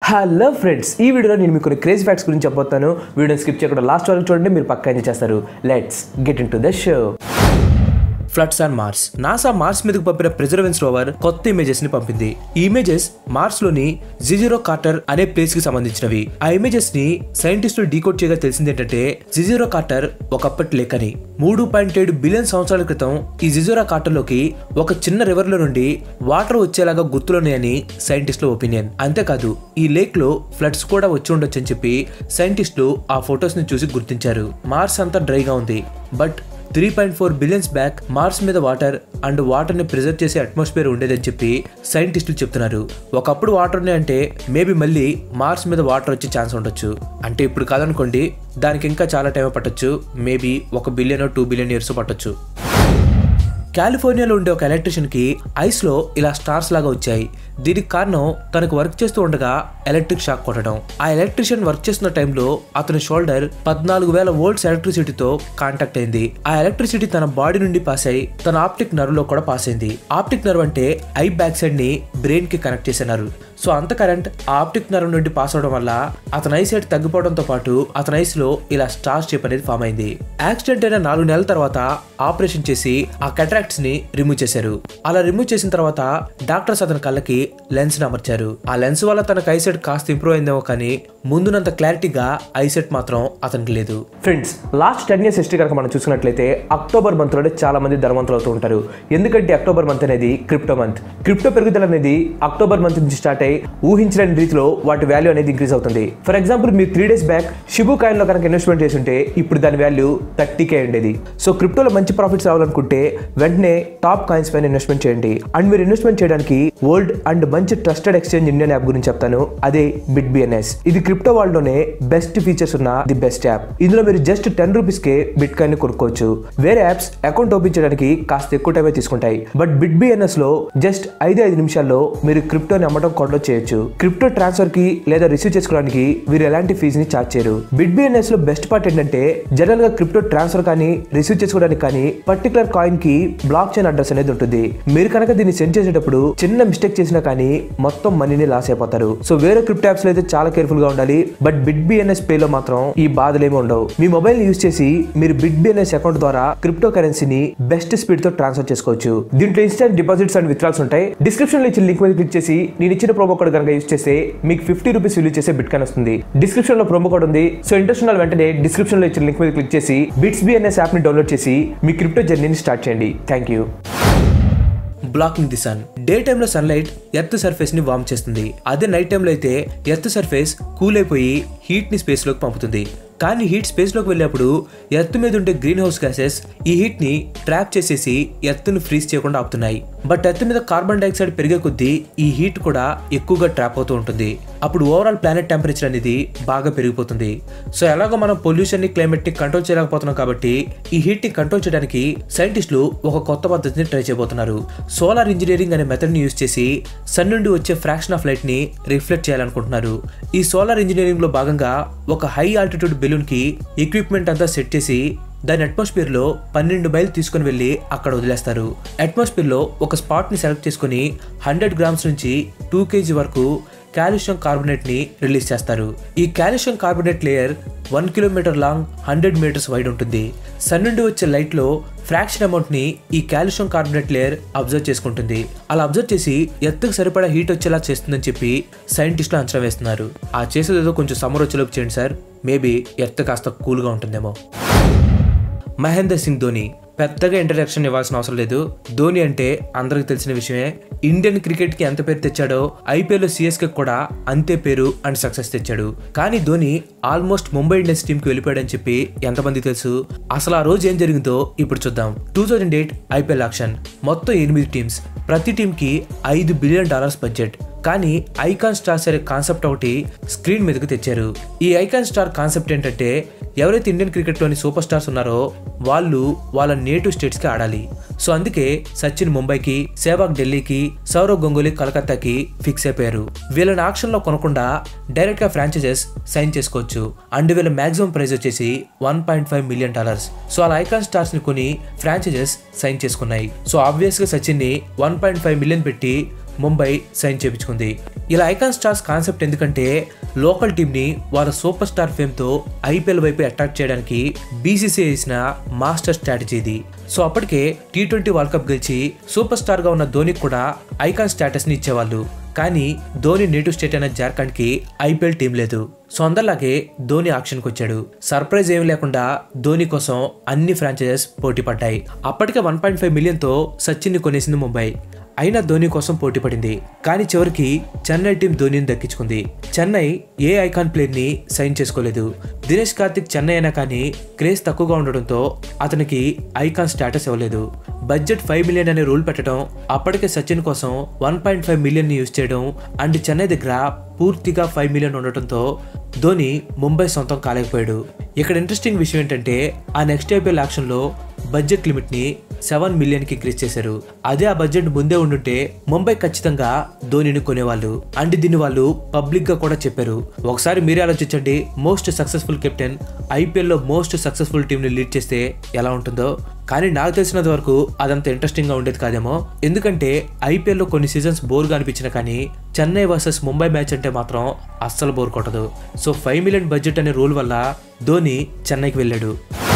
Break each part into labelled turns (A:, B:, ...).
A: hello friends ఈ వీడియోలో నేను మీకు కొన్ని క్రేజ్ ఫ్యాక్ట్స్ గురించి చెప్పబోతాను వీడియో స్కిప్ చేయకుండా లాస్ట్ వరకు చూడండి మీరు పక్కా ఎంజాయ్ చేస్తారు let's get into the show floods on Mars NASA Mars మీదకు పంపిన ప్రిజర్వెన్స్ రోవర్ కొత్త ఇమేజెస్ ని పంపింది ఈ ఇమేజెస్ మార్స్ లోని జిజిరో కార్టర్ అనే ప్లేస్ కి సంబంధించినవి ఆ ఇమేజెస్ ని సైంటిస్టులు డీకోడ్ చేయగా తెలిసింది ఏంటంటే జిజిరో కార్టర్ ఒకప్పటి లేక్ అని మూడు పాయింట్ ఏడు బిలియన్ సంవత్సరాల క్రితం ఈ జిజోరా కార్టర్ లోకి ఒక చిన్న రివర్ లో నుండి వాటర్ వచ్చేలాగా గుర్తులున్నాయని సైంటిస్టుల ఒపీనియన్ అంతేకాదు ఈ లేక్ లో ఫ్లడ్స్ కూడా వచ్చి ఉండొచ్చని చెప్పి సైంటిస్టులు ఆ ఫొటోస్ ని చూసి గుర్తించారు మార్స్ అంతా డ్రైగా ఉంది but three point four billions back Mars మీద వాటర్ అండ్ వాటర్ ని ప్రిజర్వ్ చేసే అట్మాస్ఫియర్ ఉండేదని చెప్పి సైంటిస్టులు చెప్తున్నారు ఒకప్పుడు వాటర్ ఉన్నాయి అంటే మేబీ మళ్ళీ మార్స్ మీద వాటర్ వచ్చే ఛాన్స్ ఉండొచ్చు అంటే ఇప్పుడు కాదనుకోండి దానికి ఇంకా చాలా టైం పట్టొచ్చు మేబీ ఒక బిలియన్ టూ బిలియన్ ఇయర్స్ పట్టొచ్చు కాలిఫోర్నియాలో ఉండే ఒక ఎలక్ట్రిషియన్ కి ఐస్ లో ఇలా స్టార్స్ లాగా వచ్చాయి దీనికి కారణం తనకు వర్క్ చేస్తూ ఉండగా ఎలక్ట్రిక్ షాక్ కొట్టడం ఆ ఎలక్ట్రిషియన్ వర్క్ చేస్తున్న టైంలో అతని షోల్డర్ పద్నాలుగు వేల వోల్ట్స్ ఎలక్ట్రిసిటీతో కాంటాక్ట్ అయింది ఆ ఎలక్ట్రిసిటీ తన బాడీ నుండి పాస్ అయి తన ఆప్టిక్ నర్వ్ లో కూడా పాస్ అయింది ఆప్టిక్ నర్వ్ అంటే ఐ బ్యాక్ సైడ్ ని బ్రెయిన్ కి కనెక్ట్ చేసే నర్వ్ సో అంత కరెంట్ ఆ ఆప్టిక్ నర్వ్ నుండి పాస్ అవడం వల్ల అతని ఐ సైట్ తగ్గిపోవడంతో పాటు అతని ఐస్ లో ఇలా స్టార్ షేప్ అనేది ఫామ్ అయింది యాక్సిడెంట్ అయిన నాలుగు నెలల తర్వాత ఆపరేషన్ చేసి ఆ కట్రాక్ట్స్ ని రిమూవ్ చేశారు అలా రిమూవ్ చేసిన తర్వాత డాక్టర్స్ అతని కళ్ళకి లెన్స్ ని అమర్చారు ఆ లెన్స్ వల్ల తనకు ఐసెట్ కాస్త ఇంప్రూవ్ అయిందేమో కానీ ముందునంత క్లారిటీగా ఐసెట్ మాత్రం అతనికి లేదు friends last ten years history కనుక మనం చూసుకున్నట్లయితే అక్టోబర్ మంత్ లోనే చాలా మంది ధనవంతులు అవుతూ ఉంటారు ఎందుకంటే అక్టోబర్ మంత్ అనేది క్రిప్టో మంత్ క్రిప్టో పెరుగుదల అనేది అక్టోబర్ మంత్ నుంచి స్టార్ట్ అయ్యి ఊహించలేని రీతిలో వాటి వాల్యూ అనేది ఇంక్రీజ్ అవుతుంది ఫర్ ఎగ్జాంపుల్ మీరు three days back Shiba coin లో కనుక ఇన్వెస్ట్మెంట్ చేసి ఉంటే ఇప్పుడు దాని వాల్యూ థర్టీ కే ఉండేది సో క్రిప్టోలో మంచి ప్రాఫిట్స్ రావాలనుకుంటే వెంటనే టాప్ కాయిన్స్ పైన ఇన్వెస్ట్మెంట్ చేయండి అండ్ మీరు ఇన్వెస్ట్మెంట్ చేయడానికి ఓల్డ్ అండ్ మంచి ట్రస్టెడ్ ఎక్స్చేంజ్ ఇండియన్ యాప్ గురించి చెప్తాను అదే బిట్ బిఎన్ఎస్ ఇది క్రిప్టో వరల్డ్ లోనే బెస్ట్ ఫీచర్స్ ఉన్న ది బెస్ట్ యాప్ ఇందులో మీరు జస్ట్ టెన్ రూపీస్ కే బిట్ కాయిన్ ని కొనుక్కోవచ్చు వేరే యాప్స్ అకౌంట్ ఓపెన్ చేయడానికి కాస్త ఎక్కువ టైమే తీసుకుంటాయి బట్ బిట్ బిఎన్ఎస్ లో జస్ట్ ఐదు ఐదు నిమిషాల్లో మీరు క్రిప్టోని అమ్మటం కొనడం చేయొచ్చు క్రిప్టో ట్రాన్స్ఫర్ కి లేదా రిసీవ్ చేసుకోవడానికి వీరు ఎలాంటి ఫీజుని ఛార్జ్ చేయరు బిట్ బిఎన్ఎస్ లో బెస్ట్ పార్ట్ ఏంటంటే జనరల్ గా క్రిప్టో ట్రాన్స్ఫర్ కానీ రిసీవ్ చేసుకోవడానికి కానీ పర్టికులర్ కాయిన్ కి బ్లాక్ చైన్ అడ్రస్ అనేది ఉంటుంది మీరు కనుక దీన్ని సెండ్ చేసేటప్పుడు చిన్న మిస్టేక్ చేసినా కానీ మొత్తం మనీని లాస్ అయిపోతారు సో వేరే క్రిప్టో యాప్స్ లో అయితే చాలా కేర్ఫుల్ గా ఉండాలి బట్ బిట్ బిఎన్ఎస్ పే లో మాత్రం ఈ బాధలేమి ఉండవు మీ మొబైల్ ని యూస్ చేసి మీరు బిట్ బిఎన్ఎస్ అకౌంట్ ద్వారా క్రిప్టో కరెన్సీని బెస్ట్ స్పీడ్ తో ట్రాన్స్ఫర్ చేసుకోవచ్చు దీంట్లో ఇన్స్టెంట్ డిపాజిట్స్ అండ్ విత్డ్రాల్స్ ఉంటాయి డిస్క్రిప్షన్ లో ఇచ్చిన లింక్ మీద క్లిక్ చేసి నేను ఇచ్చిన ప్రోమో కోడ్ కనుక యూస్ చేస్తే మీకు ఫిఫ్టీ రూపీస్ విలువ చేసే బిట్ కాయిన్ వస్తుంది డిస్క్రిప్షన్ లో ప్రోమో కోడ్ ఉంది సో ఇంట్రెస్ట్ ఉన్న వాళ్ళు వెంటనే డిస్క్రిప్షన్ లో ఇచ్చిన లింక్ మీద క్లిక్ చేసి బిట్స్ బిఎన్ఎస్ యాప్ ని డౌన్లోడ్ చేసి మీ క్రిప్టో జర్నీని స్టార్ట్ చేయండి thank you blocking the sun day టైంలో సన్లైట్ ఎర్త్ సర్ఫేస్ ని వార్మ్ చేస్తుంది అదే నైట్ టైంలో అయితే ఎర్త్ సర్ఫేస్ కూల్ అయిపోయి హీట్ ని స్పేస్ లోకి పంపుతుంది కానీ హీట్ స్పేస్ లోకి వెళ్ళినప్పుడు ఎర్త్ మీద ఉండే గ్రీన్ హౌస్ గ్యాసెస్ ఈ హీట్ ని ట్రాప్ చేసేసి ఎర్త్ ను ఫ్రీజ్ చేయకుండా ఆపుతున్నాయి బట్ ఎర్త్ మీద కార్బన్ డైఆక్సైడ్ పెరిగే కొద్దీ ఈ హీట్ కూడా ఎక్కువగా ట్రాప్ అవుతూ ఉంటుంది అప్పుడు ఓవరాల్ ప్లానెట్ టెంపరేచర్ అనేది బాగా పెరిగిపోతుంది సో ఎలాగో మనం పొల్యూషన్ ని క్లైమేట్ ని కంట్రోల్ చేయలేకపోతున్నాం కాబట్టి ఈ హీట్ ని కంట్రోల్ చేయడానికి సైంటిస్టులు ఒక కొత్త పద్ధతిని ట్రై చేయబోతున్నారు సోలార్ ఇంజనీరింగ్ అనే మెథడ్ ని యూస్ చేసి సన్ నుండి వచ్చే ఫ్రాక్షన్ ఆఫ్ లైట్ ని రిఫ్లెక్ట్ చేయాలనుకుంటున్నారు ఈ సోలార్ ఇంజనీరింగ్ లో భాగంగా ఒక హై ఆల్టిట్యూడ్ బెలూన్ కి ఎక్విప్మెంట్ అంతా సెట్ చేసి దాని అట్మాస్ఫియర్ లో పన్నెండు మైల్ తీసుకుని వెళ్ళి అక్కడ వదిలేస్తారు అట్మాస్ఫియర్ లో ఒక స్పాట్ ని సెలెక్ట్ చేసుకుని హండ్రెడ్ గ్రామ్స్ నుంచి టూ కేజీ వరకు కాల్షియం కార్బొనేట్ ని రిలీజ్ చేస్తారు ఈ calcium carbonate layer one kilometre long hundred metres wide ఉంటుంది సన్ నుండి వచ్చే లైట్ లో ఫ్రాక్షన్ అమౌంట్ ని ఈ కాల్షియం కార్బొనేట్ లేయర్ అబ్జర్వ్ చేసుకుంటుంది అలా అబ్జర్వ్ చేసి ఎత్తుకు సరిపడా హీట్ వచ్చేలా చేస్తుందని చెప్పి సైంటిస్టులు అంచనా వేస్తున్నారు ఆ చేసేదేదో కొంచెం సమ్మర్ వచ్చేలోపు చేయండి సార్ మేబీ ఎర్త్ కాస్త కూల్గా ఉంటుందేమో మహేందర్ సింగ్ ధోని పెద్దగా ఇంట్రడక్షన్ ఇవ్వాల్సిన అవసరం లేదు ధోని అంటే అందరికి తెలిసిన విషయమే ఇండియన్ క్రికెట్ కి ఎంత పేరు తెచ్చాడో ఐపీఎల్ లో సిఎస్కే కూడా అంతే పేరు అండ్ సక్సెస్ తెచ్చాడు కానీ Dhoni almost Mumbai Indians team కి వెళ్ళిపోయాడని చెప్పి ఎంతమంది తెలుసు అసలు ఆ రోజు ఏం జరిగిందో ఇప్పుడు చూద్దాం two thousand eight IPL auction మొత్తం ఎనిమిది టీమ్స్ ప్రతి టీమ్ కి ఐదు బిలియన్ డాలర్స్ బడ్జెట్ కానీ ఐకాన్ స్టార్స్ అనే కాన్సెప్ట్ ఒకటి స్క్రీన్ మీదకి తెచ్చారు ఈ ఐకాన్ స్టార్ కాన్సెప్ట్ ఏంటంటే ఎవరైతే ఇండియన్ క్రికెట్లోని సూపర్ స్టార్స్ ఉన్నారో వాళ్ళు వాళ్ళ నేటివ్ స్టేట్స్కి ఆడాలి సో అందుకే సచిన్ ముంబైకి సేవాగ్ ఢిల్లీకి సౌరవ్ గంగూలీ కలకత్తాకి ఫిక్స్ అయిపోయారు వీళ్ళని ఆక్షన్లో కొనకుండా డైరెక్ట్గా ఫ్రాంచైజెస్ సైన్ చేసుకోవచ్చు అండ్ వీళ్ళ మాక్సిమం ప్రైస్ వచ్చేసి one point five million dollars so అలా ఐకాన్ స్టార్స్ ని కొని ఫ్రాంచైజెస్ సైన్ చేసుకున్నాయి సో ఆబ్వియస్ గా సచిన్ ని వన్ పాయింట్ ఫైవ్ మిలియన్ పెట్టి ముంబై సైన్ చేపించుకుంది ఇలా ఐకాన్ స్టార్స్ కాన్సెప్ట్ ఎందుకంటే లోకల్ టీంని వాళ్ళ సూపర్ స్టార్ ఫేమ్తో ఐపీఎల్ వైపు అట్రాక్ట్ చేయడానికి బీసీసీ వేసిన మాస్టర్ స్ట్రాటజీ ఇది సో అప్పటికే టీ ట్వంటీ వరల్డ్ కప్ గెలిచి సూపర్ స్టార్గా ఉన్న ధోనికి కూడా ఐకాన్ స్టేటస్ని ఇచ్చేవాళ్ళు కానీ ధోని నేటివ్ స్టేట్ అయిన జార్ఖండ్కి ఐపీఎల్ టీం లేదు సో అందరిలాగే ధోని ఆక్షన్కి వచ్చాడు సర్ప్రైజ్ ఏమి లేకుండా ధోని కోసం అన్ని ఫ్రాంచైజెస్ పోటీ పడ్డాయి అప్పటికే వన్ పాయింట్ ఫైవ్ మిలియన్తో సచిన్ని కొనేసింది ముంబై అయినా ధోని కోసం పోటీ పడింది కానీ చివరికి చెన్నై టీం ధోనిని దక్కించుకుంది చెన్నై ఏ ఐకాన్ ప్లేయర్ని సైన్ చేసుకోలేదు దినేష్ కార్తిక్ చెన్నై అయినా కానీ క్రేజ్ తక్కువగా ఉండడంతో అతనికి ఐకాన్ స్టేటస్ ఇవ్వలేదు బడ్జెట్ ఫైవ్ మిలియన్ అనే రూల్ పెట్టడం అప్పటికే సచిన్ కోసం one point five million use చేయడం అండ్ చెన్నై దగ్గర పూర్తిగా ఫైవ్ మిలియన్ ఉండటంతో ధోని ముంబై సొంతం కాలేకపోయాడు ఇక్కడ ఇంట్రెస్టింగ్ విషయం ఏంటంటే ఆ నెక్స్ట్ ఐపీఎల్ యాక్షన్లో బడ్జెట్ లిమిట్ని సెవెన్ మిలియన్కి ఇంక్రీజ్ చేశారు అదే ఆ బడ్జెట్ ముందే ఉండుంటే ముంబై ఖచ్చితంగా ధోనిని కొనేవాళ్ళు అండ్ దీన్ని వాళ్ళు పబ్లిక్గా కూడా చెప్పారు ఒకసారి మీరే ఆలోచించండి మోస్ట్ సక్సెస్ఫుల్ కెప్టెన్ ఐపీఎల్లో మోస్ట్ సక్సెస్ఫుల్ టీంని లీడ్ చేస్తే ఎలా ఉంటుందో కానీ నాకు తెలిసినంత వరకు అదంత ఇంట్రెస్టింగ్గా ఉండేది కాదేమో ఎందుకంటే ఐపీఎల్లో కొన్ని సీజన్స్ బోర్గా అనిపించిన కానీ చెన్నై వర్సెస్ ముంబై మ్యాచ్ అంటే మాత్రం అస్సలు బోర్ కొట్టదు సో ఫైవ్ మిలియన్ బడ్జెట్ అనే రూల్ వల్ల ధోని చెన్నైకి వెళ్ళాడు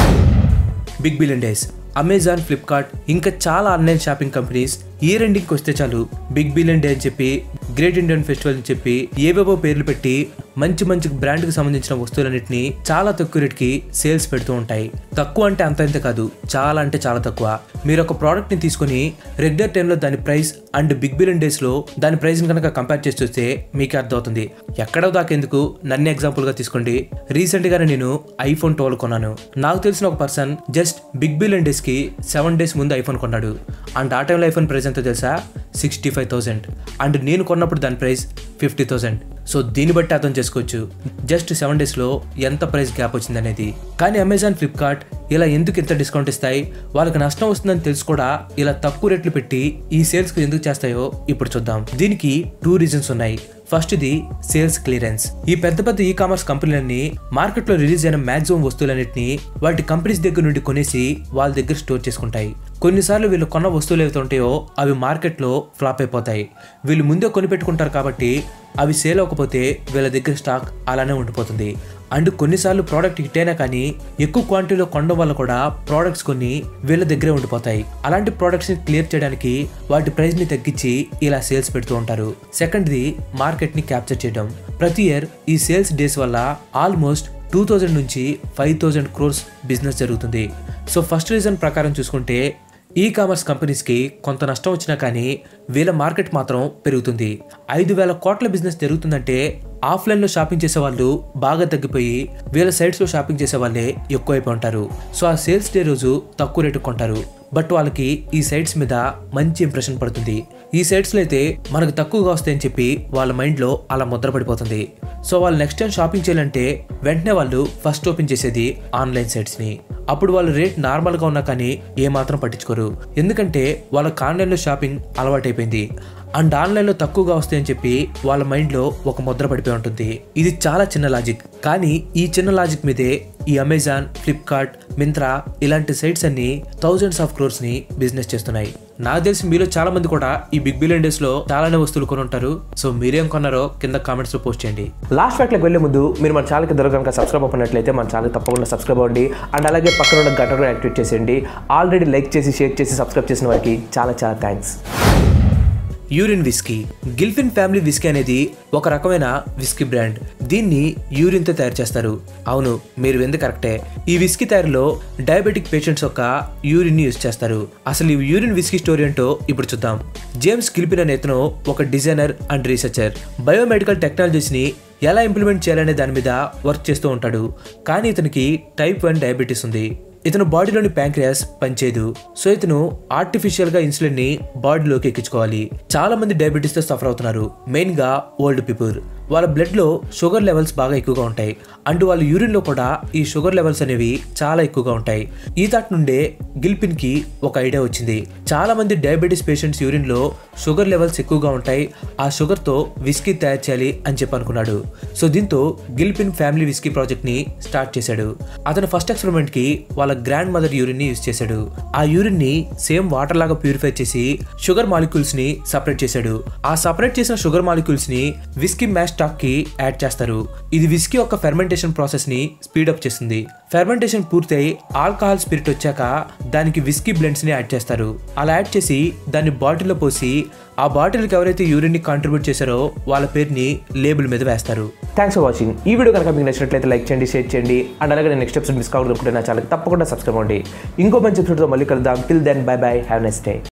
A: big billion days Amazon Flipkart ఇంకా చాలా ఆన్లైన్ షాపింగ్ కంపెనీస్ ఇయర్ ఎండింగ్కి వస్తే చాలు బిగ్ బిలియన్ డే అని చెప్పి గ్రేట్ ఇండియన్ ఫెస్టివల్ అని చెప్పి ఏవేవో పేర్లు పెట్టి మంచి మంచి బ్రాండ్కి సంబంధించిన వస్తువులన్నింటినీ చాలా తక్కువ రేట్కి సేల్స్ పెడుతూ ఉంటాయి తక్కువ అంటే అంత ఇంత కాదు చాలా అంటే చాలా తక్కువ మీరు ఒక ప్రోడక్ట్ని తీసుకొని రెగ్యులర్ టైంలో దాని ప్రైస్ అండ్ బిగ్ బిలియన్ డేస్లో దాని ప్రైస్ని కనుక కంపేర్ చేసి చూస్తే మీకే అర్థమవుతుంది ఎక్కడో దాకెందుకు నన్ను ఎగ్జాంపుల్గా తీసుకోండి రీసెంట్గానే నేను ఐఫోన్ ట్వెల్వ్ కొన్నాను నాకు తెలిసిన ఒక పర్సన్ జస్ట్ బిగ్ బిలియన్ డేస్కి సెవెన్ డేస్ ముందు ఐఫోన్ కొన్నాడు అండ్ ఆ టైంలో ఐఫోన్ ప్రైస్ ఎంతో తెలుసా సిక్స్టీ ఫైవ్ థౌసండ్ అండ్ నేను కొన్నప్పుడు దాని ప్రైస్ ఫిఫ్టీ థౌసండ్ సో దీన్ని బట్టి అర్థం చేసుకోవచ్చు జస్ట్ సెవెన్ డేస్లో ఎంత ప్రైస్ గ్యాప్ వచ్చిందనేది కానీ అమెజాన్ ఫ్లిప్కార్ట్ ఇలా ఎందుకు ఇంత డిస్కౌంట్ ఇస్తాయి వాళ్ళకి నష్టం వస్తుందని తెలుసు కూడా ఇలా తక్కువ రేట్లు పెట్టి ఈ సేల్స్కి ఎందుకు చేస్తాయో ఇప్పుడు చూద్దాం దీనికి టూ రీజన్స్ ఉన్నాయి ఫస్ట్ ఇది సేల్స్ క్లియరెన్స్ ఈ పెద్ద పెద్ద ఈ కామర్స్ కంపెనీలన్నీ మార్కెట్లో రిలీజ్ అయిన మాక్సిమం వస్తువులన్నింటినీ వాటి కంపెనీస్ దగ్గర నుండి కొనేసి వాళ్ళ దగ్గర స్టోర్ చేసుకుంటాయి కొన్నిసార్లు వీళ్ళు కొన్న వస్తువులు ఏవైతే ఉంటాయో అవి మార్కెట్లో ఫ్లాప్ అయిపోతాయి వీళ్ళు ముందే కొనిపెట్టుకుంటారు కాబట్టి అవి సేల్ అవ్వకపోతే వీళ్ళ దగ్గర స్టాక్ అలానే ఉండిపోతుంది అండ్ కొన్నిసార్లు ప్రోడక్ట్ హిట్ అయినా కానీ ఎక్కువ క్వాంటిటీలో కొనడం వల్ల కూడా ప్రోడక్ట్స్ కొన్ని వీళ్ళ దగ్గరే ఉండిపోతాయి అలాంటి ప్రోడక్ట్స్ ని క్లియర్ చేయడానికి వాటి ప్రైస్ ని తగ్గించి ఇలా సేల్స్ పెడుతూ ఉంటారు సెకండ్ది మార్కెట్ ని క్యాప్చర్ చేయడం ప్రతి ఇయర్ ఈ సేల్స్ డేస్ వల్ల ఆల్మోస్ట్ టూ థౌజండ్ నుంచి ఫైవ్ థౌజండ్ క్రోర్స్ బిజినెస్ జరుగుతుంది సో ఫస్ట్ రీజన్ ప్రకారం చూసుకుంటే ఈ కామర్స్ కంపెనీస్కి కొంత నష్టం వచ్చినా కానీ వీళ్ళ మార్కెట్ మాత్రం పెరుగుతుంది ఐదు వేల కోట్ల బిజినెస్ జరుగుతుందంటే ఆఫ్లైన్లో షాపింగ్ చేసే వాళ్ళు బాగా తగ్గిపోయి వీళ్ళ సైట్స్లో షాపింగ్ చేసే వాళ్ళే ఎక్కువైపోయి ఉంటారు సో ఆ సేల్స్ డే రోజు తక్కువ రేటు కొంటారు బట్ వాళ్ళకి ఈ సైట్స్ మీద మంచి ఇంప్రెషన్ పడుతుంది ఈ సైట్స్లో అయితే మనకు తక్కువగా వస్తాయని చెప్పి వాళ్ళ మైండ్లో అలా ముద్ర పడిపోతుంది సో వాళ్ళు నెక్స్ట్ టైం షాపింగ్ చేయాలంటే వెంటనే వాళ్ళు ఫస్ట్ ఓపెన్ చేసేది ఆన్లైన్ సైట్స్ని అప్పుడు వాళ్ళు రేట్ నార్మల్గా ఉన్నా కానీ ఏమాత్రం పట్టించుకోరు ఎందుకంటే వాళ్ళకి ఆన్లైన్లో షాపింగ్ అలవాటైపోయింది అండ్ ఆన్లైన్లో తక్కువగా వస్తాయని చెప్పి వాళ్ళ మైండ్లో ఒక ముద్ర పడిపోయి ఉంటుంది ఇది చాలా చిన్న లాజిక్ కానీ ఈ చిన్న లాజిక్ మీదే ఈ అమెజాన్ ఫ్లిప్కార్ట్ మింత్రా ఇలాంటి సైట్స్ అన్ని థౌజండ్స్ ఆఫ్ క్రోర్స్ ని బిజినెస్ చేస్తున్నాయి నాకు తెలిసి మీలో చాలా మంది కూడా ఈ బిగ్ బిలియన్ డేస్ లో చాలానే వస్తువులు కొని ఉంటారు సో మీరేం కొన్నారో కింద కామెంట్స్ లో పోస్ట్ చేయండి
B: లాస్ట్ ఫ్యాక్ట్లకు వెళ్ళే ముందు మీరు మన ఛానల్కి దొరక కనుక సబ్స్క్రైబ్ అవ్వనట్లయితే మన ఛానల్ తప్పకుండా సబ్స్క్రైబ్ అవ్వండి అండ్ అలాగే పక్కన ఉన్న గంటను యాక్టివేట్ చేసేయండి ఆల్రెడీ లైక్ చేసి షేర్ చేసి సబ్స్క్రైబ్ చేసిన వారికి చాలా చాలా thanks
A: urine whisky Gilpin family whisky అనేది ఒక రకమైన విస్కీ బ్రాండ్ దీన్ని యూరిన్ తో తయారు చేస్తారు అవును మీరు వింది కరెక్టే ఈ విస్కీ తయారీలో డయాబెటిక్ పేషెంట్స్ యొక్క యూరిన్ ని యూజ్ చేస్తారు అసలు ఈ యూరిన్ విస్కీ స్టోరీ ఏంటో ఇప్పుడు చూద్దాం జేమ్స్ గిల్పిన్ అనే ఇతను ఒక designer and researcher biomedical technologies ని ఎలా ఇంప్లిమెంట్ చేయాలనే దాని మీద వర్క్ చేస్తూ ఉంటాడు కానీ ఇతనికి టైప్ వన్ డయాబెటీస్ ఉంది ఇతను బాడీలోని ప్యాంక్రియాస్ పనిచేయదు సో ఇతను ఆర్టిఫిషియల్ గా ఇన్సులిన్ ని బాడీలోకి ఎక్కించుకోవాలి చాలా మంది డయాబెటీస్ తో సఫర్ అవుతున్నారు మెయిన్ గా ఓల్డ్ పీపుల్ వాళ్ళ బ్లడ్లో షుగర్ లెవెల్స్ బాగా ఎక్కువగా ఉంటాయి అండ్ వాళ్ళ యూరిన్లో కూడా ఈ షుగర్ లెవెల్స్ అనేవి చాలా ఎక్కువగా ఉంటాయి ఈ థాట్ నుండే గిల్పిన్కి ఒక ఐడియా వచ్చింది చాలా మంది డయాబెటీస్ పేషెంట్స్ యూరిన్లో షుగర్ లెవెల్స్ ఎక్కువగా ఉంటాయి ఆ షుగర్తో విస్కీ తయారు చేయాలి అని చెప్పి అనుకున్నాడు సో దీంతో గిల్పిన్ ఫ్యామిలీ విస్కీ ప్రాజెక్ట్ని స్టార్ట్ చేశాడు అతను ఫస్ట్ ఎక్స్పెరిమెంట్కి వాళ్ళ గ్రాండ్ మదర్ యూరిన్ని యూజ్ చేశాడు ఆ యూరిన్ని సేమ్ వాటర్ లాగా ప్యూరిఫై చేసి షుగర్ మాలిక్యూల్స్ ని సపరేట్ చేశాడు ఆ సపరేట్ చేసిన షుగర్ మాలిక్యూల్స్ ని విస్కీ మ్యాష్ స్టాక్ కి యాడ్ చేస్తారు ఇది విస్కీ యొక్క ఫెర్మెంటేషన్ ప్రాసెస్ ని స్పీడప్ చేస్తుంది ఫెర్మెంటేషన్ పూర్తయి ఆల్కహాల్ స్పిరిట్ వచ్చాక దానికి విస్కీ బ్లెండ్స్ ని యాడ్ చేస్తారు అలా యాడ్ చేసి దాన్ని బాటిల్లో పోసి ఆ బాటిల్కి ఎవరైతే యూరిన్ ని కాంట్రిబ్యూట్ చేశారో వాళ్ళ పేరుని లేబుల్ మీద వేస్తారు
B: థ్యాంక్స్ ఫర్ వాచింగ్ ఈ వీడియో కనుక మీకు నచ్చినట్లయితే లైక్ చేయండి షేర్ చేయండి అండ్ అలాగే నెక్స్ట్ ఎపిసోడ్ మిస్ కావడం నా ఛానల్ తప్పకుండా సబ్స్క్రైబ్ అవ్వండి ఇంకో మంచి ఎపిసోడ్తో మళ్ళీ కలుద్దాం till then bye bye have next day